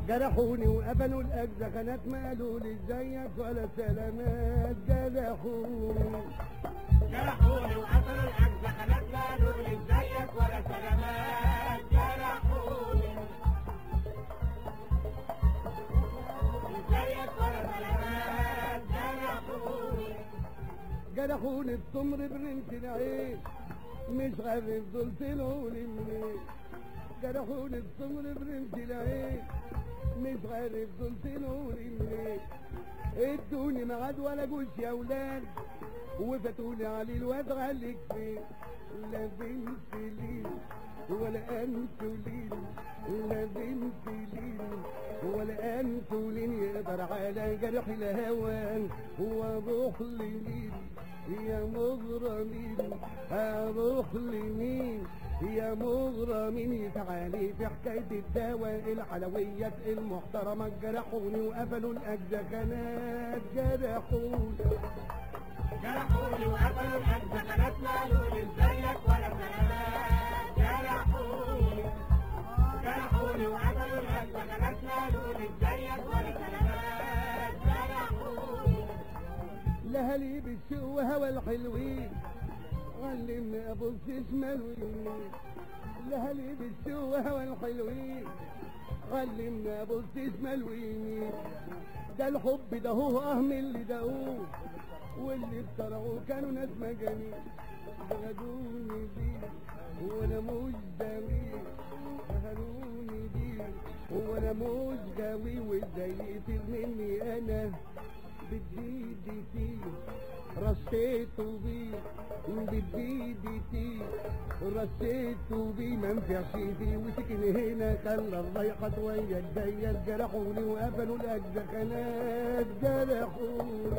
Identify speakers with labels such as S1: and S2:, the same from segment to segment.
S1: جرحوني وقفلوا الأجزخانات ما قالوا لي ازيك ولا سلامات جرحوني
S2: جرحوني وقتلوا الأجزخانات قالوا لي ازيك ولا سلامات جرحوني ازيك ولا سلامات جرحوني
S1: جرحوني بسمر برنت العين مش عارف دول طلعوني منين جرحوني بسمر برنت العين مش عارف دول طلعوني منين ادوني ميعاد ولا جوش يا ولاد وفاتولي علي الواد عليك فين لا بنت لين ولا انتولين لا بنت لين ولا انتولين يقدر على جرح الهوان واروح لمين يا مغرمين اروح لمين يا مغرمين تعالي في حكاية الدواء الحلويات المحترمة جرحوني وقفلوا الأجزخانات جرحوني
S2: جرحوني وقتلوا الأجزخانات قالوا لي ازيك ولا سلامات جرحوني جرحوني وقتلوا الأجزخانات قالوا لي ازيك ولا سلامات جرحوني
S1: لهلي بالشوق وهوى الحلوين علمني ابص شمال ويمين لهلي بالشوق وهوى الحلوين علمني ابص شمال ويمين ده الحب ده هو اهم اللي دقوه واللي اخترعوه كانوا ناس مجانين بغدوني بيه وانا مش جميل بغدوني بيه وانا مش جوي وازاي يطير مني انا بديدي فيه رشيته بيه بديدي فيه رشيته بيه ما نفعش فيه وسكن هنا خلى الضيقة ويا الديات جرحوني وقفلوا الأجزخانات جرحوني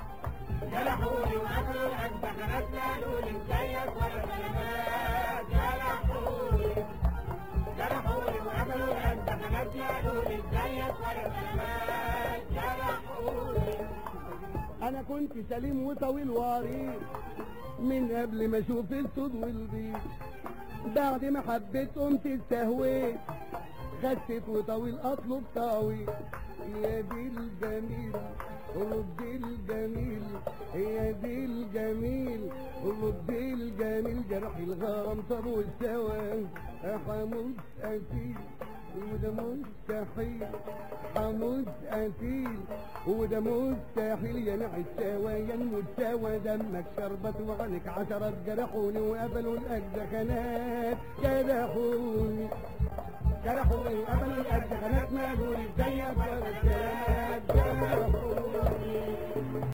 S2: جرحوني وقتلوا الأجزخانات قالوا لي ازيك ولا سلامات جرحوني جرحوني وقتلوا الأجزخانات قالوا لي ازيك ولا سلامات جرحوني
S1: انا كنت سليم وطويل وعريض من قبل ما اشوف الصوت والبيض بعد ما حبيت قمت استهويت خسيت وطويل اطلب طويل يا دي الجميل رد الجميل يا دي الجميل رد الجميل جرح الغرام طب والسوا حمود أسيل وده مستحيل حمود أسيل وده مستحيل يا نع السوا يا المستوى دمك شربت وغنك عشرة جرحوني وقبلوا الأجزخانات جرحوني جرحوني وقبلوا الأجزخانات ما قالوا لي ازيك ولا السلامات